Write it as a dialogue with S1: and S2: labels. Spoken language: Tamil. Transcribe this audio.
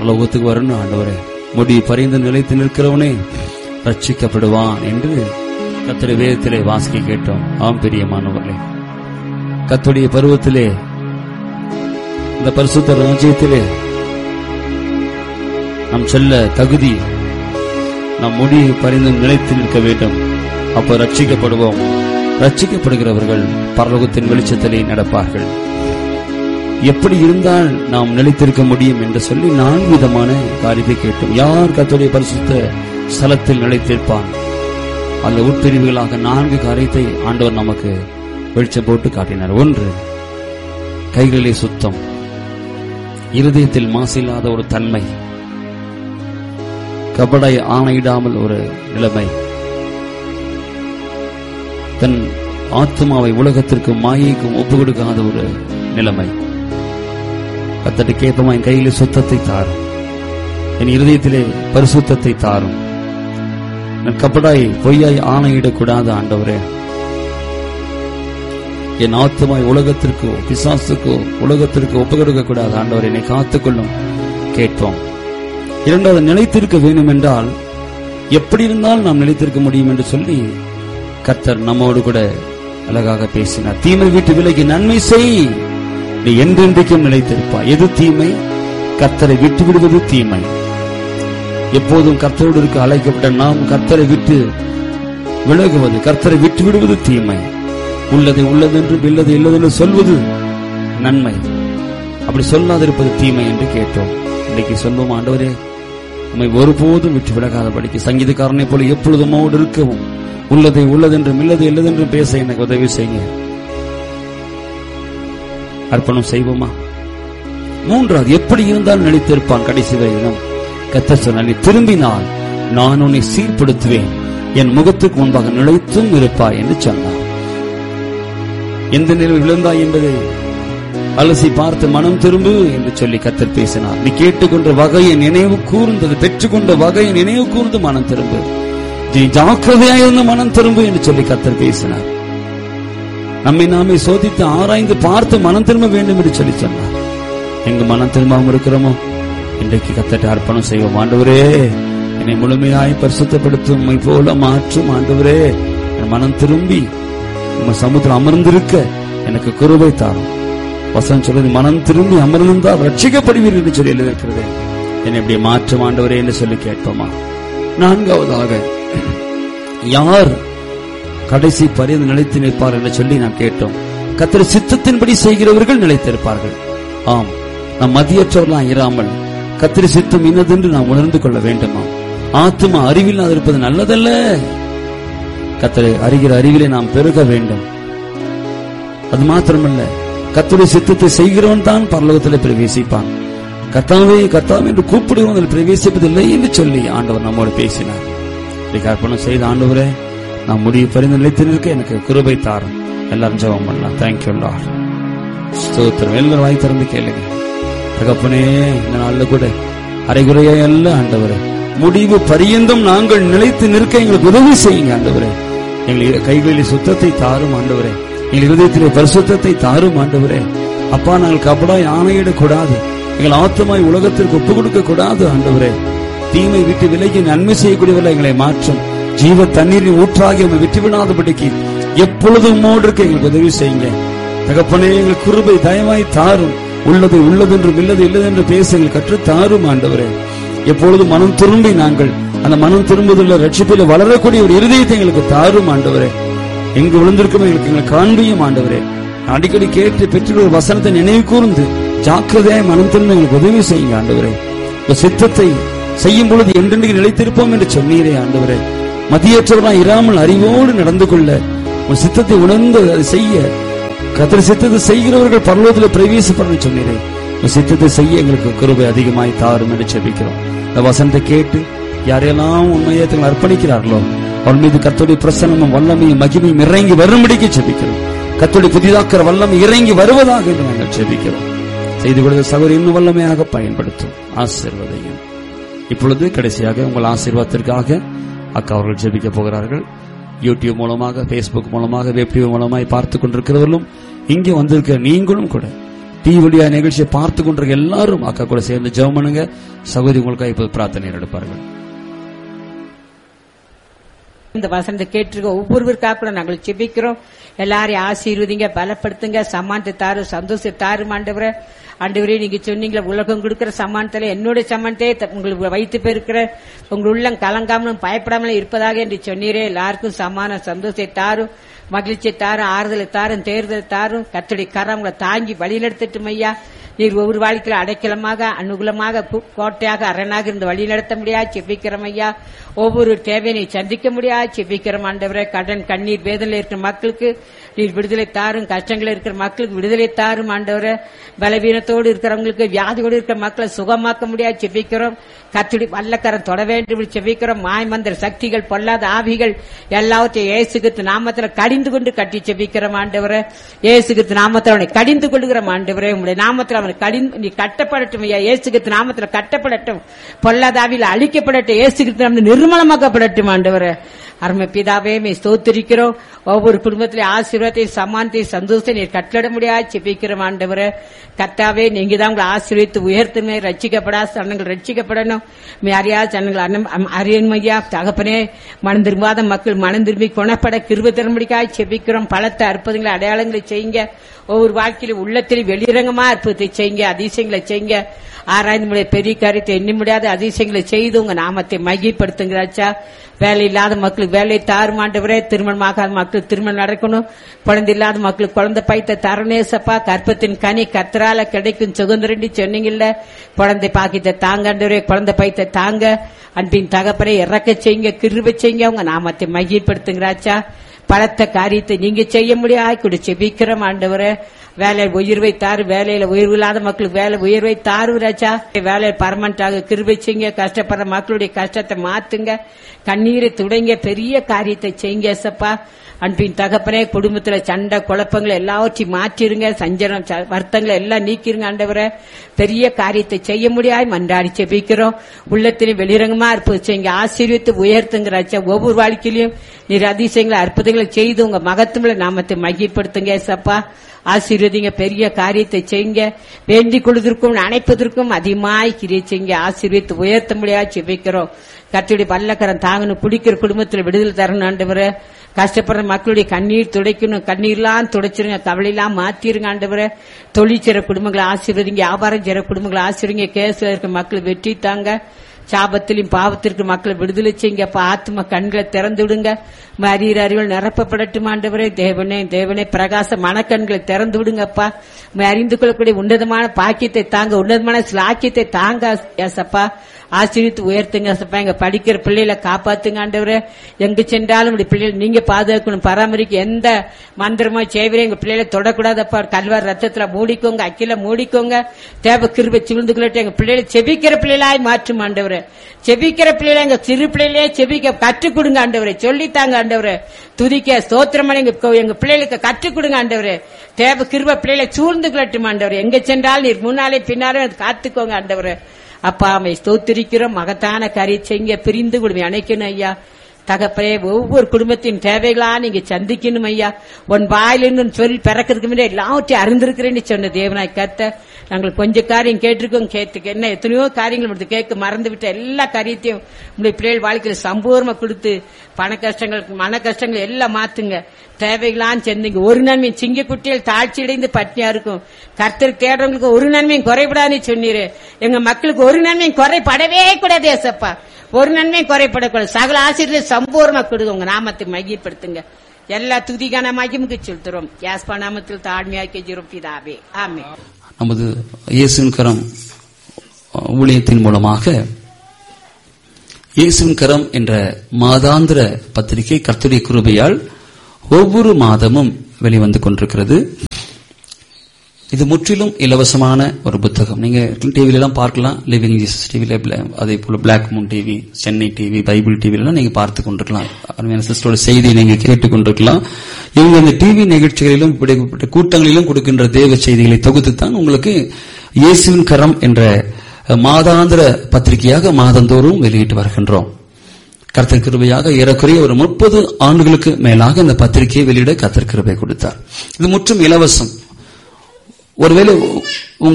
S1: பரலோகத்துக்கு வரணும் ஆண்டவரே முடி பறிந்து நிலைத்து நிற்கிறவனே ரட்சிக்கப்படுவான் என்று கத்திர வேதத்திலே வாசிக்க கேட்டோம் ஆம் பிரியமானவர்களே கத்துடைய பருவத்திலே இந்த பரிசுத்த ராஜ்யத்திலே நம் செல்ல தகுதி நம் முடி பறிந்து நிலைத்து நிற்க வேண்டும் அப்போ ரட்சிக்கப்படுவோம் ரட்சிக்கப்படுகிறவர்கள் பரலோகத்தின் வெளிச்சத்திலே நடப்பார்கள் எப்படி இருந்தால் நாம் நிலைத்திருக்க முடியும் என்று சொல்லி நான்கு விதமான காரியத்தை கேட்டோம் யார் கத்துடைய பரிசுத்த ஸ்தலத்தில் நிலைத்திருப்பான் அந்த உட்பிரிவுகளாக நான்கு காரியத்தை ஆண்டவர் நமக்கு வெளிச்சம் போட்டு காட்டினார் ஒன்று கைகளிலே சுத்தம் இருதயத்தில் மாசில்லாத ஒரு தன்மை கபடை ஆணையிடாமல் ஒரு நிலைமை தன் ஆத்மாவை உலகத்திற்கு மாயைக்கும் ஒப்பு கொடுக்காத ஒரு நிலைமை கத்தட்டு கேட்பமா என் கையிலே சுத்தத்தை தாரும் என் இருதயத்திலே பரிசுத்தத்தை தாரும் நான் கபடாய் பொய்யாய் ஆணையிடக்கூடாது ஆண்டவரே என் ஆத்மாய் உலகத்திற்கோ பிசாசுக்கோ உலகத்திற்கு ஒப்பு கொடுக்க கூடாது ஆண்டவர் என்னை காத்துக்கொள்ளும் கேட்போம் இரண்டாவது நிலைத்திருக்க வேண்டும் என்றால் எப்படி இருந்தால் நாம் நிலைத்திருக்க முடியும் என்று சொல்லி கர்த்தர் நம்மோடு கூட அழகாக பேசினார் தீமை விட்டு விலகி நன்மை செய் நீ என்றென்றைக்கும் நிலைத்திருப்பாய் எது தீமை கர்த்தரை விட்டு விடுவது தீமை எப்போதும் கர்த்தரோடு இருக்க அழைக்கப்பட்ட நாம் கர்த்தரை விட்டு விலகுவது கர்த்தரை விட்டு விடுவது தீமை உள்ளதை உள்ளதென்று இல்லது இல்லதென்று சொல்வது நன்மை அப்படி சொல்லாதிருப்பது தீமை என்று கேட்டோம் இன்னைக்கு சொல்வோம் ஆண்டவரே உண்மை ஒருபோதும் விட்டு விலகாதபடிக்கு சங்கீதக்காரனை போல எப்பொழுதும் அவரோடு இருக்கவும் உள்ளதை உள்ளதென்றும் இல்லது இல்லதென்றும் பேச எனக்கு உதவி செய்யுங்க அர்ப்பணம் செய்வோமா மூன்றாவது எப்படி இருந்தால் நினைத்திருப்பான் கடைசி வரையிலும் கத்த சொன்னால் நீ திரும்பினால் நான் உன்னை சீர்படுத்துவேன் என் முகத்துக்கு முன்பாக நிலைத்தும் இருப்பாய் என்று சொன்னார் எந்த நிலையில் விழுந்தாய் என்பதை அலசி பார்த்து மனம் திரும்பு என்று சொல்லி கத்தர் பேசினார் நீ கேட்டுக்கொண்ட வகையை நினைவு கூர்ந்தது பெற்றுக்கொண்ட வகையை நினைவு கூர்ந்து மனம் திரும்பு நீ ஜாக்கிரதையாயிருந்து மனம் திரும்பு என்று சொல்லி கத்தர் பேசினார் நம்மை நாமே சோதித்து ஆராய்ந்து பார்த்து மனம் திரும்ப வேண்டும் என்று சொல்லி சொன்னார் எங்க மனம் திரும்பாமல் இருக்கிறோமோ இன்றைக்கு கத்தட்ட அர்ப்பணம் செய்வோம் ஆண்டவரே என்னை முழுமையாய் பரிசுத்தப்படுத்தும் உம்மை போல மாற்றும் ஆண்டவரே என் மனம் திரும்பி உங்க சமுத்திரம் அமர்ந்திருக்க எனக்கு குருவை தாரும் வசனம் சொல்றது மனம் திரும்பி அமர்ந்திருந்தால் ரட்சிக்கப்படுவீர்கள் என்று சொல்லி எழுதியிருக்கிறது என்னை இப்படி மாற்றும் ஆண்டவரே என்று சொல்லி கேட்போமா நான்காவதாக யார் கடைசி பரிந்து நிலைத்து நிற்பார் என்று சொல்லி நாம் கேட்டோம் கத்திர சித்தத்தின்படி செய்கிறவர்கள் நிலைத்திருப்பார்கள் ஆம் நாம் மதியற்றவர்களாம் இராமல் கத்திரி சித்தம் இன்னதென்று நாம் உணர்ந்து கொள்ள வேண்டுமா ஆத்துமா அறிவில் இருப்பது நல்லதல்ல கத்தரை அறிகிற அறிவிலே நாம் பெருக வேண்டும் அது மாத்திரமல்ல கத்துடைய சித்தத்தை செய்கிறவன் தான் பரலோகத்தில் பிரவேசிப்பான் கத்தாவே கத்தாவே என்று கூப்பிடுவதில் பிரவேசிப்பதில்லை என்று சொல்லி ஆண்டவர் நம்மோடு பேசினார் இன்றைக்கு அர்ப்பணம் செய்த ஆண்டவரே நான் முடிவு பரிந்து நிலைத்து நிற்க எனக்கு குருபை தாரும் எல்லாரும் ஜெபம் பண்ணலாம் தேங்க்யூ லார்ட் ஸ்தோத்திரம் எல்லாரும் வாய் திறந்து கேளுங்க தகப்பனே இந்த நாள்ல கூட அரைகுறையா அல்ல ஆண்டவரே முடிவு பரியந்தம் நாங்கள் நிலைத்து நிற்க எங்களுக்கு உதவி செய்யுங்க ஆண்டவரே எங்கள் கைகளில் சுத்தத்தை தாரும் ஆண்டவரே எங்கள் இருதயத்திலே பரிசுத்தத்தை தாரும் ஆண்டவரே அப்பா நாங்கள் கபடாய் ஆணையிடக்கூடாது எங்கள் ஆத்தமாய் உலகத்திற்கு ஒப்பு கொடுக்க கூடாது ஆண்டவரே தீமை விட்டு விலகி நன்மை செய்யக்கூடியவர்கள் எங்களை மாற்றும் ஜீவ தண்ணீரின் ஊற்றாகி உண்மை விட்டுவிடாதபடிக்கு எப்பொழுதும் உம்மோடு இருக்க எங்களுக்கு உதவி செய்யுங்க தகப்பனே எங்கள் குருபை தயவாய் தாரும் உள்ளது உள்ளதென்றும் இல்லது இல்லதென்று பேச எங்கள் கற்று தாரும் ஆண்டவரே எப்பொழுதும் மனம் திரும்பி நாங்கள் அந்த மனம் திரும்புதல ரட்சிப்பில் வளரக்கூடிய ஒரு இருதயத்தை எங்களுக்கு தாரும் ஆண்டவரே எங்கு விழுந்திருக்கும் எங்களுக்கு எங்களை காண்பியும் ஆண்டவரே அடிக்கடி கேட்டு பெற்ற ஒரு வசனத்தை நினைவு கூர்ந்து ஜாக்கிரதையாய் மனம் திரும்ப எங்களுக்கு உதவி செய்யுங்க ஆண்டவரே ஒரு சித்தத்தை செய்யும் பொழுது என்றென்றைக்கு நிலைத்திருப்போம் என்று சொன்னீரே ஆண்டவரே மதியற்றவராய் இராமல் அறிவோடு நடந்து கொள்ள உன் சித்தத்தை உணர்ந்து அதை செய்ய கத்திர சித்தத்தை செய்கிறவர்கள் பரலோகத்தில் பிரவேசப்படணும் சொன்னீரே உன் சித்தத்தை செய்ய எங்களுக்கு கிருபை அதிகமாய் தாரும் என்று செபிக்கிறோம் இந்த வசனத்தை கேட்டு யாரையெல்லாம் உண்மையை தங்களை அர்ப்பணிக்கிறார்களோ அவன் மீது கத்தோடைய பிரசனமும் வல்லமையும் மகிமையும் இறங்கி வரும்படிக்கு செபிக்கிறோம் கத்தோடைய புதிதாக்கிற வல்லமை இறங்கி வருவதாக என்று நாங்கள் செபிக்கிறோம் செய்து கொடுத்த சகோதரி இன்னும் வல்லமையாக பயன்படுத்தும் ஆசீர்வதையும் இப்பொழுது கடைசியாக உங்கள் ஆசீர்வாதத்திற்காக அக்கா அவர்கள் ஜெபிக்க போகிறார்கள் யூடியூப் மூலமாக பேஸ்புக் மூலமாக வெப் டிவி மூலமாய் பார்த்து கொண்டிருக்கிறவர்களும் இங்கே வந்திருக்கிற நீங்களும் கூட டிவிடியா நிகழ்ச்சியை பார்த்து கொண்டிருக்க எல்லாரும் அக்கா கூட சேர்ந்து ஜெபம் பண்ணுங்க சகோதரி உங்களுக்காக இப்போது பிரார்த்தனை எடுப்பார்கள்
S2: இந்த வசனத்தை கேட்டிருக்க ஒவ்வொருவருக்காக கூட நாங்கள் செபிக்கிறோம் எல்லாரையும் ஆசீர்வதிங்க பலப்படுத்துங்க சமானத்தை தாரு சந்தோஷத்தை தாரு ஆண்டவரே ஆண்டவரே நீங்க சொன்னீங்களே உலகம் கொடுக்கிற சமானத்துல என்னுடைய சமானத்தை த- உங்களுக்கு வைத்து போயிருக்கிற உங்கள் உள்ளம் கலங்காமலும் பயப்படாமலும் இருப்பதாக என்று சொன்னீரே எல்லாருக்கும் சமான சந்தோஷத்தை தாரும் மகிழ்ச்சியை தாரும் ஆறுதலை தாரும் தேர்தலை தாரும் கத்தடி கரம் உங்களை தாங்கி வழிநடத்தட்டும் ஐயா நீர் ஒவ்வொரு வாழ்க்கையில அடைக்கலமாக அனுகூலமாக கு- கோட்டையாக அரணாக இருந்து வழி நடத்த முடியாது செபிக்கிறோம் ஐயா ஒவ்வொரு தேவையை சந்திக்க முடியாது செபிக்கிறோம் ஆண்டவரே கடன் கண்ணீர் வேதனையில் இருக்கிற மக்களுக்கு நீர் விடுதலை தாரும் கஷ்டங்கள் இருக்கிற மக்களுக்கு விடுதலை தாரும் ஆண்டவரே பலவீனத்தோடு இருக்கிறவங்களுக்கு வியாதியோடு இருக்கிற மக்களை சுகமாக்க முடியாது செபிக்கிறோம் கத்துடி வல்லக்கரம் தொட வேண்டும் என்று செபிக்கிறோம் மாய்மந்திர சக்திகள் பொல்லாத ஆவிகள் எல்லாவற்றையும் இயேசுகித்து நாமத்துல கடிந்து கொண்டு கட்டி செபிக்கிறோம் ஆண்டவரே இயேசுகித்து நாமத்தில் அவனை கடிந்து கொள்கிறோம் ஆண்டவரே உங்களுடைய நாமத்தில் அவனை கடிந்து நீ கட்டப்படட்டும் ஐயா இயேசுகித்து நாமத்தில் கட்டப்படட்டும் பொல்லாத ஆவியில் அழிக்கப்படட்டும் இயேசுகித்து நாமத்தில் நிர்மலமாக்கப்படட்டும் ஆண்டவரே அருமை பிதாவே மே ஸ்தோத்திரிக்கிறோம் ஒவ்வொரு குடும்பத்திலே ஆசீர்வாதத்தை சமானத்தை சந்தோஷத்தை நீர் கட்டளட முடியாது செபிக்கிறோம் ஆண்டவரே கர்த்தாவே நீங்க தான் உங்களை ஆசீர்வித்து உயர்த்துமே ரட்சிக்கப்படா சனங்கள் ரட்சிக்கப்படணும் மே அறியா சனங்கள் அறியன்மையா தகப்பனே மனம் திரும்பாத மக்கள் மனம் திரும்பி குணப்பட கிருப தரும்படிக்காய் செபிக்கிறோம் பலத்த அற்புதங்களை அடையாளங்களை செய்யுங்க ஒவ்வொரு வாழ்க்கையிலும் உள்ளத்தில் வெளிரங்கமா அற்புதத்தை செய்யுங்க அதிசயங்களை செய்யுங்க ஆராய்ந்து முடியாத பெரிய காரியத்தை எண்ணி முடியாத அதிசயங்களை செய்து உங்க நாமத்தை மையப்படுத்துங்கிறாச்சா வேலை இல்லாத மக்களுக்கு வேலை தாருமாண்டவரே திருமணமாகாத மக்களுக்கு திருமணம் நடக்கணும் குழந்தை இல்லாத மக்களுக்கு குழந்தை பைத்த தரணேசப்பா கற்பத்தின் கனி கத்தரால கிடைக்கும் சுதந்திரண்டி சொன்னீங்கல்ல குழந்தை பாக்கியத்தை தாங்கண்டவரே குழந்தை பைத்த தாங்க அன்பின் தகப்பரை இறக்க செய்யுங்க கிருப செய்யுங்க உங்க நாமத்தை மையப்படுத்துங்கிறாச்சா பலத்த காரியத்தை நீங்க செய்ய முடியாது கூட செபிக்கிறோம் ஆண்டவரே வேலையில் உயர்வை தாரு வேலையில உயர்வு இல்லாத மக்களுக்கு வேலை உயர்வை தாரு ராஜா வேலையில் பர்மனண்டாக கிருபை செய்யுங்க கஷ்டப்படுற மக்களுடைய கஷ்டத்தை மாத்துங்க கண்ணீரை துடைங்க பெரிய காரியத்தை செய்யுங்க சப்பா அன்பின் தகப்பனே குடும்பத்துல சண்டை குழப்பங்களை எல்லாவற்றையும் மாற்றிருங்க சஞ்சலம் ச- வருத்தங்களை எல்லாம் நீக்கிருங்க ஆண்டவரே பெரிய காரியத்தை செய்ய முடியாது மன்றாடி செபிக்கிறோம் உள்ளத்திலும் வெளிரங்கமா இருப்பது செய்யுங்க ஆசீர்வித்து உயர்த்துங்க ராஜா ஒவ்வொரு வாழ்க்கையிலும் நீர் அதிசயங்களை அற்புதங்களை செய்து உங்க மகத்துவங்களை நாமத்தை மையப்படுத்துங்க சப்பா ஆசீர்வதிங்க பெரிய காரியத்தை செய்யுங்க வேண்டிக் கொள்வதற்கும் அணைப்பதற்கும் அதிகமாய் கிரியை செய்யுங்க ஆசீர்வித்து உயர்த்த முடியாது செபிக்கிறோம் கர்த்தருடைய பல்லக்கரம் தாங்கணும் குடிக்கிற குடும்பத்தில் விடுதலை தரணும் ஆண்டவரே கஷ்டப்படுற மக்களுடைய கண்ணீர் துடைக்கணும் கண்ணீர்லாம் துடைச்சிருங்க கவலையெல்லாம் மாத்திருங்க ஆண்டவரே தொழில் செய்ற குடும்பங்களை ஆசீர்வதிங்க வியாபாரம் செய்ற குடும்பங்களை ஆசீர்வதிங்க கேஸ்ல இருக்க மக்கள் வெற்றி தாங்க சாபத்திலும் பாவத்திற்கு மக்களை விடுதலை செய்யுங்கப்பா ஆத்ம கண்களை திறந்து விடுங்க அறிகிற அறிவில் நிரப்பப்படட்டும் ஆண்டவரே தேவனே தேவனே பிரகாச மனக்கண்களை திறந்து விடுங்கப்பா உம்மை அறிந்து கொள்ளக்கூடிய உன்னதமான பாக்கியத்தை தாங்க உன்னதமான சிலாக்கியத்தை தாங்க ஏசப்பா ஆசீர்வித்து உயர்த்துங்க ஏசப்பா எங்க படிக்கிற பிள்ளைகளை காப்பாத்துங்க ஆண்டவரே எங்க சென்றாலும் இப்படி பிள்ளைகள் நீங்க பாதுகாக்கணும் பராமரிக்க எந்த மந்திரமோ சேவரே எங்க பிள்ளைகளை தொடக்கூடாதப்பா கல்வார் ரத்தத்துல மூடிக்கோங்க அக்கில மூடிக்கோங்க தேவ கிருபை சிவிழ்ந்துகளட்டு எங்க பிள்ளைகளை செபிக்கிற பிள்ளைகளாய் மாற்றும் ஆண்டவரே செபிக்கிற பிள்ளைகளை எங்க சிறு பிள்ளைகளே செபிக்க கற்றுக் கொடுங்க ஆண்டவரே சொல்லித்தாங்க ஆண்டவரே துதிக்க ஸ்தோத்திரமான எங்க கோ- எங்க பிள்ளைகளுக்கு கற்றுக் கொடுங்க ஆண்டவரே தேவ கிருப பிள்ளைகளை சூழ்ந்து கொள்ளட்டும் ஆண்டவரே எங்க சென்றால் நீர் முன்னாலே பின்னாலே வந்து காத்துக்கோங்க ஆண்டவரே அப்பா அம்மை ஸ்தோத்திரிக்கிறோம் மகத்தான காரியம் செய்ய பிரிந்து கொடுமை அணைக்கணும் ஐயா தகப்பனே ஒவ்வொரு குடும்பத்தின் தேவைகளா நீங்க சந்திக்கணும் ஐயா உன் வாயிலிருந்து சொல்லி பிறக்கிறதுக்கு முன்னாடி எல்லாவற்றையும் அறிந்திருக்கிறேன்னு சொன்ன தேவனாய் கத்த நாங்கள் கொஞ்ச காரியம் கேட்டிருக்கோம் கேட்டுக்க என்ன எத்தனையோ காரியங்கள் மட்டும் கேட்க மறந்து விட்ட எல்லா காரியத்தையும் உங்களுடைய பிள்ளைகள் வாழ்க்கையில சம்பூர்ணமா கொடுத்து பண கஷ்டங்கள் மன கஷ்டங்கள் எல்லாம் மாத்துங்க தேவைகளாம் செந்தீங்க ஒரு நன்மை சிங்க குட்டிகள் தாழ்ச்சி அடைந்து பட்னியா இருக்கும் கர்த்தர் தேடுறவங்களுக்கு ஒரு நன்மையும் குறைபடாதுன்னு சொன்னீரு எங்க மக்களுக்கு ஒரு நன்மையும் குறைபடவே கூடாது ஏசப்பா ஒரு நன்மையும் குறைபடக்கூடாது சகல ஆசிரியர் சம்பூர்ணமா கொடுங்க உங்க நாமத்தை மையப்படுத்துங்க எல்லா துதிகான மகிமுக்கு செலுத்துறோம் யாஸ்பா நாமத்தில் தாழ்மையாக்கி ஜீரோ பிதாவே ஆமே
S1: நமது இயேசுவின் கரம் அஹ், ஊழியத்தின் மூலமாக இயேசுவின் கரம் என்ற மாதாந்திர பத்திரிகை கர்த்தருடைய கிருபையால் ஒவ்வொரு மாதமும் வெளிவந்து கொண்டிருக்கிறது இது முற்றிலும் இலவசமான ஒரு புத்தகம் நீங்க டிவில எல்லாம் பார்க்கலாம் லிவிங் ஜீசஸ் டிவில அதே போல black moon TV Chennai TV Bible TV எல்லாம் நீங்க பார்த்து கொண்டிருக்கலாம் அருமையான சிஸ்டரோட செய்தியை நீங்க கேட்டுக் கொண்டிருக்கலாம் இவங்க இந்த டிவி நிகழ்ச்சிகளிலும் இப்படிப்பட்ட கூட்டங்களிலும் கொடுக்கின்ற தேவ செய்திகளை தொகுத்து தான் உங்களுக்கு இயேசுவின் கரம் என்ற மாதாந்திர பத்திரிகையாக மாதந்தோறும் வெளியிட்டு வருகின்றோம் கர்த்தர் கிருபையாக ஏறக்குறைய ஒரு முப்பது ஆண்டுகளுக்கு மேலாக இந்த பத்திரிகையை வெளியிட கர்த்தர் கிருபை கொடுத்தார் இது முற்றும் இலவசம் ஒருவேளை உ- உங்க